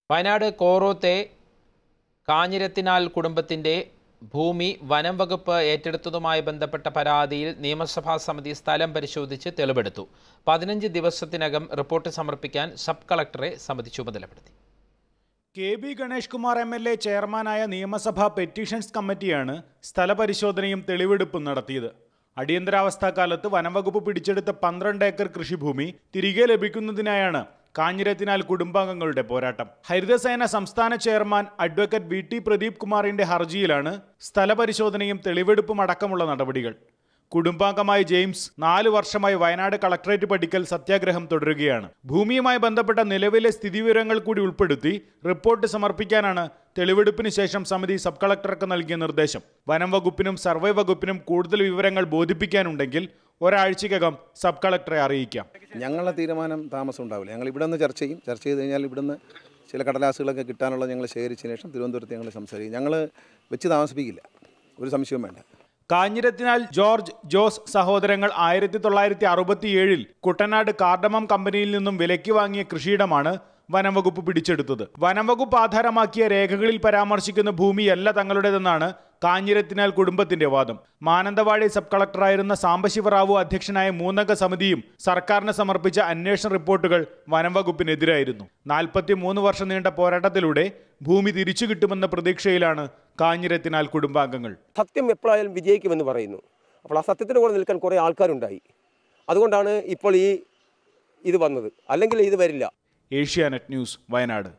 വയനാട് കോറോത്തെ കാഞ്ഞിരത്തിനാൽ കുടുംബത്തിന്റെ ഭൂമി വനം വകുപ്പ് ഏറ്റെടുത്തതുമായി ബന്ധപ്പെട്ട പരാതിയിൽ നിയമസഭാ സമിതി സ്ഥലം പരിശോധിച്ച് തെളിവെടുത്തു പതിനഞ്ച് ദിവസത്തിനകം റിപ്പോർട്ട് സമർപ്പിക്കാൻ സബ് കളക്ടറെ സമിതി ചുമതലപ്പെടുത്തി K B Ganesh Kumar M L A ചെയർമാനായ നിയമസഭാ പെറ്റീഷൻസ് കമ്മിറ്റിയാണ് സ്ഥലപരിശോധനയും തെളിവെടുപ്പും നടത്തിയത് അടിയന്തരാവസ്ഥാ കാലത്ത് വനംവകുപ്പ് പിടിച്ചെടുത്ത പന്ത്രണ്ട് ഏക്കർ കൃഷിഭൂമി തിരികെ ലഭിക്കുന്നതിനായാണ് കാഞ്ഞിരത്തിനാൽ കുടുംബാംഗങ്ങളുടെ പോരാട്ടം ഹരിതസേന സംസ്ഥാന chairman advocate V T Pradeep കുമാറിന്റെ ഹർജിയിലാണ് സ്ഥലപരിശോധനയും തെളിവെടുപ്പും അടക്കമുള്ള നടപടികൾ കുടുംബാംഗമായ ജെയിംസ് നാല് വർഷമായി വയനാട് കളക്ടറേറ്റ് പഠിക്കൽ സത്യാഗ്രഹം തുടരുകയാണ് ഭൂമിയുമായി ബന്ധപ്പെട്ട നിലവിലെ സ്ഥിതിവിവരങ്ങൾ കൂടി ഉൾപ്പെടുത്തി റിപ്പോർട്ട് സമർപ്പിക്കാനാണ് തെളിവെടുപ്പിന് ശേഷം സമിതി സബ് കളക്ടർക്ക് നൽകിയ നിർദ്ദേശം വനം വകുപ്പിനും സർവേ വകുപ്പിനും കൂടുതൽ വിവരങ്ങൾ ബോധിപ്പിക്കാനുണ്ടെങ്കിൽ ഒരാഴ്ചയ്ക്കകം സബ് കളക്ടറെ അറിയിക്കാം ഞങ്ങളുടെ തീരുമാനം താമസം ഉണ്ടാവില്ല ഞങ്ങൾ ഇവിടെ നിന്ന് ചർച്ച ചെയ്യും ചർച്ച ചെയ്ത് കഴിഞ്ഞാൽ ഇവിടുന്ന് ചില കടലാസുകളൊക്കെ കിട്ടാനുള്ള ഞങ്ങൾ ശേഖരിച്ചതിന് ശേഷം തിരുവനന്തപുരത്ത് ഞങ്ങൾ സംസാരിക്കും ഞങ്ങൾ വെച്ച് താമസിപ്പിക്കില്ല ഒരു സംശയവും വേണ്ട കാഞ്ഞിരത്തിനാൽ ജോർജ് ജോസ് സഹോദരങ്ങൾ ആയിരത്തി തൊള്ളായിരത്തി അറുപത്തിയേഴിൽ കുട്ടനാട് കാർഡമം കമ്പനിയിൽ നിന്നും വിലയ്ക്ക് വാങ്ങിയ കൃഷിയിടമാണ് വനംവകുപ്പ് പിടിച്ചെടുത്തത് വനംവകുപ്പ് ആധാരമാക്കിയ രേഖകളിൽ പരാമർശിക്കുന്ന ഭൂമിയല്ല തങ്ങളുടേതെന്നാണ് കാഞ്ഞിരത്തിനാൽ കുടുംബത്തിന്റെ വാദം മാനന്തവാടി സബ് കളക്ടറായിരുന്ന സാംബശിവറാവു അധ്യക്ഷനായ മൂന്നംഗ സമിതിയും സർക്കാരിന് സമർപ്പിച്ച അന്വേഷണ റിപ്പോർട്ടുകൾ വനംവകുപ്പിനെതിരായിരുന്നു നാൽപ്പത്തി മൂന്ന് വർഷം നീണ്ട പോരാട്ടത്തിലൂടെ ഭൂമി തിരിച്ചു കിട്ടുമെന്ന പ്രതീക്ഷയിലാണ് കാഞ്ഞിരത്തിനാൽ കുടുംബാംഗങ്ങൾ സത്യം എപ്പോഴായാലും വിജയിക്കുമെന്ന് പറയുന്നു അപ്പോൾ ആ സത്യത്തിന് കൂടെ നിൽക്കാൻ കുറേ ആൾക്കാരുണ്ടായി അതുകൊണ്ടാണ് ഇപ്പോൾ ഈ ഇത് വന്നത് അല്ലെങ്കിൽ ഇത് വരില്ല ഏഷ്യാനെറ്റ് ന്യൂസ് വയനാട്